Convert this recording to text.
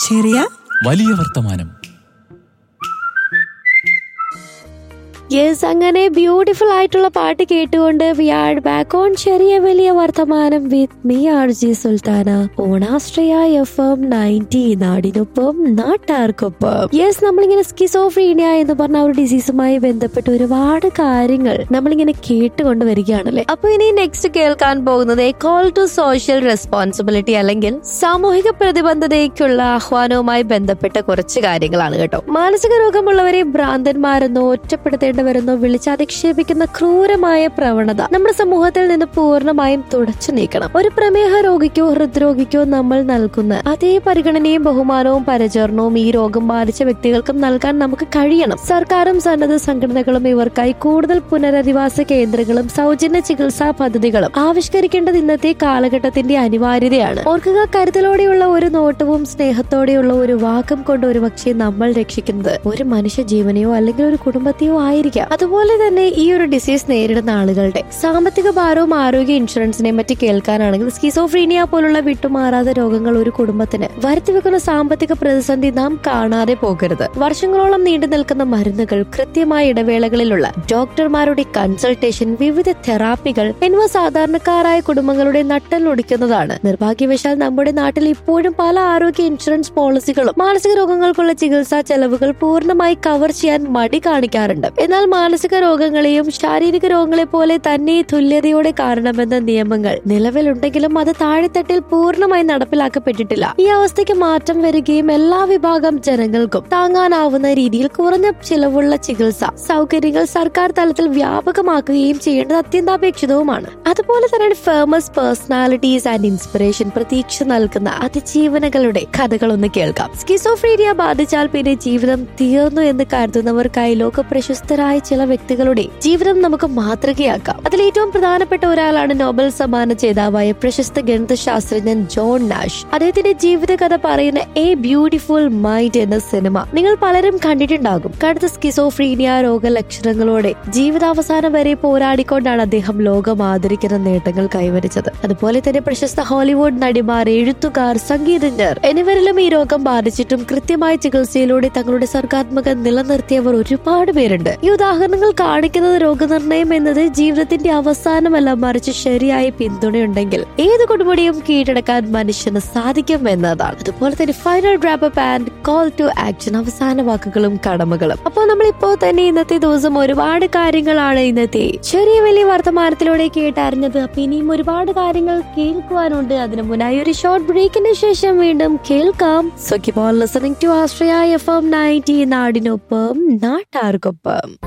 ചെറിയ വലിയ വർത്തമാനം യെസ് അങ്ങനെ ബ്യൂട്ടിഫുൾ ആയിട്ടുള്ള പാട്ട് കേട്ടുകൊണ്ട് വി ആർ ബാക്ക് ഓൺ ചെറിയ വലിയ വർത്തമാനം with me R G Sultana ഓണാശ്രയ എഫ് എം നയൻറ്റി നാടിനൊപ്പം നാട്ടാർക്കൊപ്പം യെസ് നമ്മളിങ്ങനെ സ്കിസോഫ്രീനിയ എന്ന് പറഞ്ഞ ആ ഒരു ഡിസീസുമായി ബന്ധപ്പെട്ട് ഒരുപാട് കാര്യങ്ങൾ നമ്മളിങ്ങനെ കേട്ടുകൊണ്ട് വരികയാണല്ലേ അപ്പൊ ഇനി നെക്സ്റ്റ് കേൾക്കാൻ പോകുന്നത് a call to social responsibility അല്ലെങ്കിൽ സാമൂഹിക പ്രതിബദ്ധതയ്ക്കുള്ള ആഹ്വാനവുമായി ബന്ധപ്പെട്ട കുറച്ച് കാര്യങ്ങളാണ് കേട്ടോ മാനസിക രോഗമുള്ളവരെ ഭ്രാന്തന്മാരെന്നോ ഒറ്റപ്പെടുത്തേണ്ടവരെന്നോ വിളിച്ചധിക്ഷേപിക്കുന്ന ക്രൂരമായ പ്രവണത നമ്മുടെ സമൂഹത്തിൽ നിന്ന് പൂർണ്ണമായും തുടച്ചു നീക്കണം ഒരു പ്രമേഹ രോഗിക്കോ ഹൃദ്രോഗിക്കോ നമ്മൾ നൽകുന്ന അതേ പരിഗണനയും ബഹുമാനവും പരിചരണവും ഈ രോഗം ബാധിച്ച വ്യക്തികൾക്കും നൽകാൻ നമുക്ക് കഴിയണം സർക്കാരും സന്നദ്ധ സംഘടനകളും ഇവർക്കായി കൂടുതൽ പുനരധിവാസ കേന്ദ്രങ്ങളും സൗജന്യ ചികിത്സാ പദ്ധതികളും ആവിഷ്കരിക്കേണ്ടത് ഇന്നത്തെ കാലഘട്ടത്തിന്റെ അനിവാര്യതയാണ് ഓർക്കുക കരുതലോടെയുള്ള ഒരു നോട്ടവും സ്നേഹത്തോടെയുള്ള ഒരു വാക്കും കൊണ്ട് ഒരു പക്ഷേ നമ്മൾ രക്ഷിക്കുന്നത് ഒരു മനുഷ്യ ജീവനെയോ അല്ലെങ്കിൽ ഒരു കുടുംബത്തെയോ ആയിരിക്കാം അതുപോലെ തന്നെ ഈ ഒരു ഡിസീസ് നേരിടുന്ന ആളുകളുടെ സാമ്പത്തിക ഭാരവും ആരോഗ്യ ഇൻഷുറൻസിനെ മറ്റ് കേൾക്കാനാണെങ്കിൽ സ്കിസോഫ്രീനിയ പോലുള്ള വിട്ടുമാറാത്ത രോഗങ്ങൾ ഒരു കുടുംബത്തിന് വരുത്തിവെക്കുന്ന സാമ്പത്തിക പ്രതിസന്ധി നാം കാണാതെ പോകരുത് വർഷങ്ങളോളം നീണ്ടു നിൽക്കുന്ന മരുന്നുകൾ കൃത്യമായ ഇടവേളകളിലുള്ള ഡോക്ടർമാരുടെ കൺസൾട്ടേഷൻ വിവിധ തെറാപ്പികൾ എന്നിവ സാധാരണക്കാരായ കുടുംബങ്ങളുടെ നട്ടലൊടിക്കുന്നതാണ് നിർഭാഗ്യവശാൽ നമ്മുടെ നാട്ടിൽ ഇപ്പോഴും പല ആരോഗ്യ ഇൻഷുറൻസ് പോളിസികളും മാനസിക രോഗങ്ങൾക്കുള്ള ചികിത്സാ ചെലവുകൾ പൂർണ്ണമായി കവർ ചെയ്യാൻ മടി കാണിക്കാറുണ്ട് എന്നാൽ മാനസിക രോഗങ്ങളെയും ശാരീരിക രോഗങ്ങളെ പോലെ തന്നെ തുല്യതയോടെ കാണണമെന്ന നിയമങ്ങൾ നിലവിലുണ്ടെങ്കിലും അത് താഴെത്തട്ടിൽ പൂർണ്ണമായി നടപ്പിലാക്കപ്പെട്ടിട്ടില്ല ഈ അവസ്ഥയ്ക്ക് മാറ്റം വരികയും എല്ലാ വിഭാഗം ജനങ്ങൾക്കും താങ്ങാനാവുന്ന രീതിയിൽ കുറഞ്ഞ ചിലവുള്ള ചികിത്സ സൗകര്യങ്ങൾ സർക്കാർ തലത്തിൽ വ്യാപകമാക്കുകയും ചെയ്യേണ്ടത് അത്യന്താപേക്ഷിതവുമാണ് അതുപോലെ തന്നെ ഫേമസ് പേഴ്സണാലിറ്റീസ് ആൻഡ് ഇൻസ്പിറേഷൻ പ്രതീക്ഷ നൽകുന്ന അതിജീവനകളുടെ കഥകളൊന്ന് കേൾക്കാം സ്കിസോഫ്രീനിയ ബാധിച്ചാൽ പിന്നെ ജീവിതം തീർന്നു എന്ന് കരുതുന്നവർക്കായി ലോക പ്രശസ്തരായ ചില വ്യക്തികളുടെ ജീവിതം നമുക്ക് മാതൃകയാക്കാം അതിൽ ഏറ്റവും പ്രധാനപ്പെട്ട ഒരാളാണ് നോബൽ സമ്മാന ജേതാവായ പ്രശസ്ത ഗണിതശാസ്ത്രജ്ഞൻ ജോൺ നാഷ് അദ്ദേഹത്തിന്റെ ജീവിതകഥ പറയുന്ന എ ബ്യൂട്ടിഫുൾ മൈൻഡ് എന്ന സിനിമ നിങ്ങൾ പലരും കണ്ടിട്ടുണ്ടാകും കടുത്ത സ്കിസോഫ്രീനിയ രോഗലക്ഷണങ്ങളോടെ ജീവിതാവസാനം വരെ പോരാടിക്കൊണ്ടാണ് അദ്ദേഹം ലോകം ആദരിക്കുന്ന നേട്ടങ്ങൾ കൈവരിച്ചത് അതുപോലെ തന്നെ പ്രശസ്ത ഹോളിവുഡ് നടിമാർ എഴുത്തുകാർ സംഗീതജ്ഞർ എന്നിവരിലും ഈ രോഗം ബാധിച്ചിട്ടും കൃത്യമായ ചികിത്സയിലൂടെ തങ്ങളുടെ സർഗാത്മക നിലനിർത്തിയവർ ഒരുപാട് പേരുണ്ട് ഈ ഉദാഹരണങ്ങൾ കാണിക്കുന്നത് രോഗനിർണയം എന്നത് ജീവിതത്തിന്റെ അവസാനമല്ല മറിച്ച് ശരിയായ പിന്തുണയുണ്ടെങ്കിൽ ഏത് കൊടുമുടിയും കീഴടക്കാൻ മനുഷ്യന് സാധിക്കും എന്നതാണ് അതുപോലെ തന്നെ final drop and call to action അവസാന വാക്കുകളും കടമകളും അപ്പോൾ നമ്മൾ ഇപ്പോ തന്നെ ഇന്നത്തെ ദിവസം ഒരുപാട് കാര്യങ്ങളാണ് ഇന്നത്തെ ചെറിയ വലിയ വർത്തമാനത്തിലൂടെ കേട്ടറിഞ്ഞത് അപ്പൊ ഇനിയും ഒരുപാട് കാര്യങ്ങൾ കേൾക്കുവാനുണ്ട് അതിനു മുന്നായി ഒരു ഷോർട്ട് ബ്രേക്കിന് ശേഷം വീണ്ടും കേൾക്കാം so keep on listening to Astria F M ninety നാടിനൊപ്പം നാട്ടാർക്കൊപ്പം